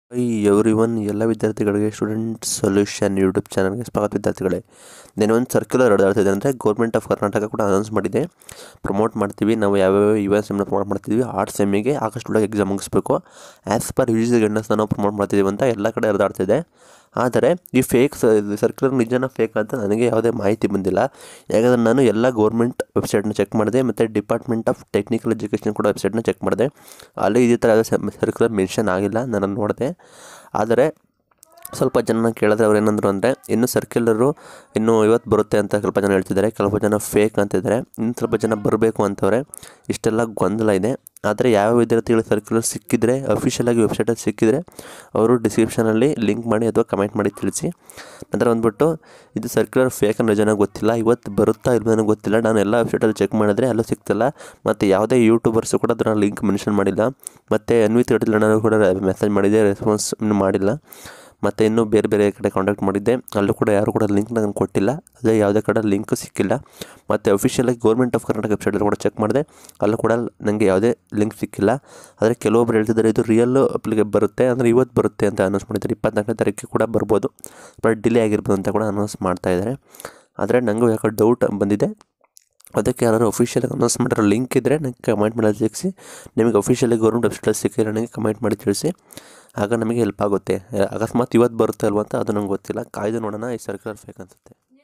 high every one ಎಲ್ಲ ವಿದ್ಯಾರ್ಥಿಗಳಿಗೆ student solution YouTube ಚಾನಲ್ಗೆ ಸ್ವಾಗತ ವಿದ್ಯಾರ್ಥಿಗಳೇ ನೆನೆ ಒಂದು ಸರ್ಕ್ಯುಲರ್ ಹೊಡೆದಾಡ್ತಿದೆ ಅಂದರೆ ಗೌರ್ಮೆಂಟ್ ಆಫ್ ಕರ್ನಾಟಕ ಕೂಡ ಅನೌನ್ಸ್ ಮಾಡಿದೆ ಪ್ರಮೋಟ್ ಮಾಡ್ತೀವಿ ನಾವು ಯಾವ್ಯಾವ ಯು ಎಸ್ ಎಮ್ನ ಪ್ರಮೋಟ್ ಮಾಡ್ತಿದ್ವಿ ಆರ್ಟ್ಸ್ ಎಮ್ಮಿಗೆ ಆಗಸ್ಟ್ ಒಳಗೆ ಎಕ್ಸಾಮ್ ಮುಗಿಸ್ಬೇಕು ಆ್ಯಸ್ ಪರ್ ಯು ಜಿ ಗೈಡ್ನೆಸ್ನ ನಾವು ಪ್ರಮೋಟ್ ಮಾಡ್ತಿದ್ದೀವಿ ಅಂತ ಎಲ್ಲ ಕಡೆ ಹರಿದಾಡ್ತಿದೆ ಆದರೆ ಈ ಫೇಕ್ ಸರ್ಕ್ಯುಲರ್ ನಿಜನ ಫೇಕ್ ಅಂತ ನನಗೆ ಯಾವುದೇ ಮಾಹಿತಿ ಬಂದಿಲ್ಲ ಯಾಕಂದರೆ ನಾನು ಎಲ್ಲ ಗೌರ್ಮೆಂಟ್ ವೆಬ್ಸೈಟ್ನ ಚೆಕ್ ಮಾಡಿದೆ ಮತ್ತು ಡಿಪಾರ್ಟ್ಮೆಂಟ್ ಆಫ್ ಟೆಕ್ನಿಕಲ್ ಎಜುಕೇಷನ್ ಕೂಡ ವೆಬ್ಸೈಟ್ನ ಚೆಕ್ ಮಾಡಿದೆ ಅಲ್ಲಿ ಇದೇ ಥರ ಯಾವುದೇ ಸರ್ಕ್ಯುಲರ್ ಮೆನ್ಷನ್ ಆಗಿಲ್ಲ ನಾನು ನೋಡಿದೆ ಆದರೆ ಸ್ವಲ್ಪ ಜನ ಕೇಳಿದ್ರೆ ಅವ್ರು ಏನಂದ್ರು ಅಂದರೆ ಇನ್ನು ಸರ್ಕ್ಯುಲರು ಇನ್ನು ಇವತ್ತು ಬರುತ್ತೆ ಅಂತ ಸ್ವಲ್ಪ ಜನ ಹೇಳ್ತಿದ್ದಾರೆ ಕೆಲವು ಜನ ಫೇಕ್ ಅಂತಿದ್ದಾರೆ ಇನ್ನು ಸ್ವಲ್ಪ ಜನ ಬರಬೇಕು ಅಂತವ್ರೆ ಇಷ್ಟೆಲ್ಲ ಗೊಂದಲ ಇದೆ ಆದರೆ ಯಾವ ವಿದ್ಯಾರ್ಥಿಗಳು ಸರ್ಕ್ಯುಲರ್ ಸಿಕ್ಕಿದರೆ ಅಫಿಷಿಯಲಾಗಿ ವೆಬ್ಸೈಟಲ್ಲಿ ಸಿಕ್ಕಿದರೆ ಅವರು ಡಿಸ್ಕ್ರಿಪ್ಷನಲ್ಲಿ ಲಿಂಕ್ ಮಾಡಿ ಅಥವಾ ಕಮೆಂಟ್ ಮಾಡಿ ತಿಳಿಸಿ ನಂತರ ಬಂದ್ಬಿಟ್ಟು ಇದು ಸರ್ಕ್ಯುಲರ್ ಫೇಕ್ ಅನ್ನೋ ಜನ ಗೊತ್ತಿಲ್ಲ ಇವತ್ತು ಬರುತ್ತಾ ಇಲ್ವೋ ನನಗೆ ಗೊತ್ತಿಲ್ಲ ನಾನು ಎಲ್ಲ ವೆಬ್ಸೈಟಲ್ಲಿ ಚೆಕ್ ಮಾಡಿದ್ರೆ ಅಲ್ಲೂ ಸಿಗ್ತಿಲ್ಲ ಮತ್ತು ಯಾವುದೇ ಯೂಟ್ಯೂಬರ್ಸು ಕೂಡ ಅದರ ಲಿಂಕ್ ಮೆನ್ಷನ್ ಮಾಡಿಲ್ಲ ಮತ್ತು ಅನ್ವಿತ್ ನಾನು ಕೂಡ ಮೆಸೇಜ್ ಮಾಡಿದೆ ರೆಸ್ಪಾನ್ಸ್ ಇನ್ನೂ ಮಾಡಿಲ್ಲ ಮತ್ತು ಇನ್ನೂ ಬೇರೆ ಬೇರೆ ಕಡೆ ಕಾಂಟ್ಯಾಕ್ಟ್ ಮಾಡಿದ್ದೆ ಅಲ್ಲೂ ಕೂಡ ಯಾರು ಕೂಡ ಲಿಂಕ್ ನನಗೆ ಕೊಟ್ಟಿಲ್ಲ ಅದೇ ಯಾವುದೇ ಕಡೆ ಲಿಂಕ್ ಸಿಕ್ಕಿಲ್ಲ ಮತ್ತು ಅಫಿಷಿಯಲಾಗಿ ಗೌರ್ಮೆಂಟ್ ಆಫ್ ಕರ್ನಾಟಕ ವೆಬ್ಸೈಟಲ್ಲಿ ಕೂಡ ಚೆಕ್ ಮಾಡಿದೆ ಅಲ್ಲೂ ಕೂಡ ನನಗೆ ಯಾವುದೇ ಲಿಂಕ್ ಸಿಕ್ಕಿಲ್ಲ ಆದರೆ ಕೆಲವೊಬ್ರು ಹೇಳ್ತಿದ್ದಾರೆ ಇದು ರಿಯಲ್ ಅಪ್ಲಿಗೆ ಬರುತ್ತೆ ಅಂದರೆ ಇವತ್ತು ಬರುತ್ತೆ ಅಂತ ಅನೌನ್ಸ್ ಮಾಡಿದ್ದಾರೆ ಇಪ್ಪತ್ನಾಲ್ಕನೇ ತಾರೀಕಿಗೆ ಕೂಡ ಬರ್ಬೋದು ಬಟ್ ಡಿಲೇ ಆಗಿರ್ಬೋದು ಅಂತ ಕೂಡ ಅನೌನ್ಸ್ ಮಾಡ್ತಾ ಇದ್ದಾರೆ ಆದರೆ ನನಗೂ ಯಾಕೋ ಡೌಟ್ ಬಂದಿದೆ ಅದಕ್ಕೆ ಯಾರು ಅಫಿಷಿಯಲಾಗಿ ಅನೌನ್ಸ್ ಮಾಡಿರೋ ಲಿಂಕ್ ಇದ್ದರೆ ನನಗೆ ಕಮೆಂಟ್ ಮಾಡಿ ತಿಳಿಸಿ ನಿಮಗೆ ಅಫಿಷಿಯಲಿ ಗೌರ್ಮೆಂಟ್ ವೆಬ್ಸೈಟಲ್ಲಿ ಸಿಕ್ಕಿದ್ರೆ ನನಗೆ ಕಮೆಂಟ್ ಮಾಡಿ ತಿಳಿಸಿ ಆಗ ನಮಗೆ ಹೆಲ್ಪ್ ಆಗುತ್ತೆ ಅಕಸ್ಮಾತ್ ಇವತ್ತು ಬರುತ್ತೆ ಅಲ್ವ ಅಂತ ಅದು ನಂಗೆ ಗೊತ್ತಿಲ್ಲ ಕಾಯ್ದು ನೋಡೋಣ ಈ ಸರ್ಕ್ಯುಲರ್ ಫೇಕ್ ಅನಿಸುತ್ತೆ